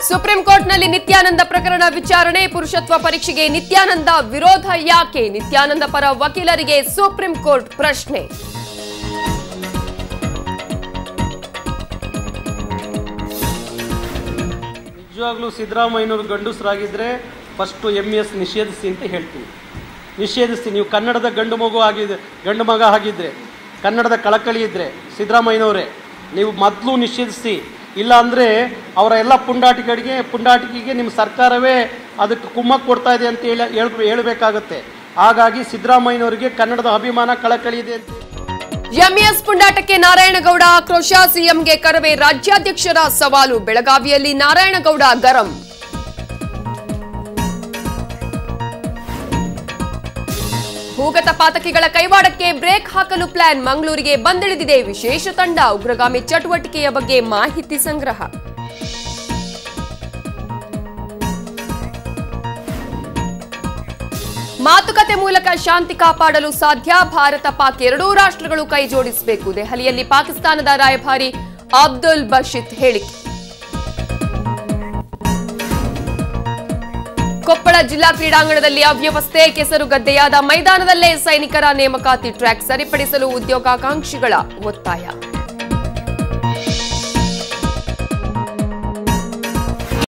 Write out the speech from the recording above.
supreme ಕೋರ್ಟ್ನಲ್ಲಿ ನಿತ್ಯಾನಂದ ಪ್ರಕರಣ ವಿಚಾರಣೆ ಪುರುಷತ್ವ ಪರೀಕ್ಷೆಗೆ ನಿತ್ಯಾನಂದ ವಿರೋಧ ಯಾಕೆ ನಿತ್ಯಾನಂದ ಪರ ವಕೀಲರಿಗೆ ಸುಪ್ರೀಂ ಕೋರ್ಟ್ ಪ್ರಶ್ನೆ ನಿಜವಾಗ್ಲೂ ಸಿದ್ದರಾಮಯ್ಯನವರು ಗಂಡಸರಾಗಿದ್ದರೆ ಫಸ್ಟು ಎಮ್ ಎಸ್ ನಿಷೇಧಿಸಿ ಅಂತ ಹೇಳ್ತೀನಿ ನಿಷೇಧಿಸಿ ನೀವು ಕನ್ನಡದ ಗಂಡು ಮಗು ಆಗಿದೆ ಗಂಡು ಮಗ ಆಗಿದ್ದರೆ ಕನ್ನಡದ ಕಳಕಳಿ ಇದ್ದರೆ ಸಿದ್ದರಾಮಯ್ಯನವರೇ ನೀವು ಮೊದಲು ನಿಷೇಧಿಸಿ ಇಲ್ಲ ಅಂದರೆ ಅವರ ಎಲ್ಲ ಪುಂಡಾಟಿಗಳಿಗೆ ಪುಂಡಾಟಿಕೆಗೆ ನಿಮ್ಮ ಸರ್ಕಾರವೇ ಅದಕ್ಕೆ ಕುಮ್ಮಕ್ಕು ಕೊಡ್ತಾ ಇದೆ ಅಂತ ಹೇಳಿ ಹೇಳ್ ಹೇಳಬೇಕಾಗತ್ತೆ ಹಾಗಾಗಿ ಸಿದ್ದರಾಮಯ್ಯನವರಿಗೆ ಕನ್ನಡದ ಅಭಿಮಾನ ಕಳಕಳಿ ಇದೆ ಅಂತ ಎಂಇಎಸ್ ಪುಂಡಾಟಕ್ಕೆ ನಾರಾಯಣಗೌಡ ಆಕ್ರೋಶ ಸಿಎಂಗೆ ಕರವೇ ರಾಜ್ಯಾಧ್ಯಕ್ಷರ ಸವಾಲು ಬೆಳಗಾವಿಯಲ್ಲಿ ನಾರಾಯಣಗೌಡ ಗರಂ ಭೂಗತ ಪಾತಕಿಗಳ ಕೈವಾಡಕ್ಕೆ ಬ್ರೇಕ್ ಹಾಕಲು ಪ್ಲಾನ್ ಮಂಗಳೂರಿಗೆ ಬಂದಿಳಿದಿದೆ ವಿಶೇಷ ತಂಡ ಉಗ್ರಗಾಮಿ ಚಟುವಟಿಕೆಯ ಬಗ್ಗೆ ಮಾಹಿತಿ ಸಂಗ್ರಹ ಮಾತುಕತೆ ಮೂಲಕ ಶಾಂತಿ ಕಾಪಾಡಲು ಸಾಧ್ಯ ಭಾರತ ಪಾಕ್ ಎರಡೂ ರಾಷ್ಟ್ರಗಳು ಕೈ ಜೋಡಿಸಬೇಕು ದೆಹಲಿಯಲ್ಲಿ ಪಾಕಿಸ್ತಾನದ ರಾಯಭಾರಿ ಅಬ್ದುಲ್ ಬಶೀದ್ ಹೇಳಿಕೆ ಕೊಪ್ಪಳ ಜಿಲ್ಲಾ ಕ್ರೀಡಾಂಗಣದಲ್ಲಿ ಅವ್ಯವಸ್ಥೆ ಕೆಸರು ಗದ್ದೆಯಾದ ಮೈದಾನದಲ್ಲೇ ಸೈನಿಕರ ನೇಮಕಾತಿ ಟ್ರ್ಯಾಕ್ ಸರಿಪಡಿಸಲು ಉದ್ಯೋಗಾಕಾಂಕ್ಷಿಗಳ ಒತ್ತಾಯ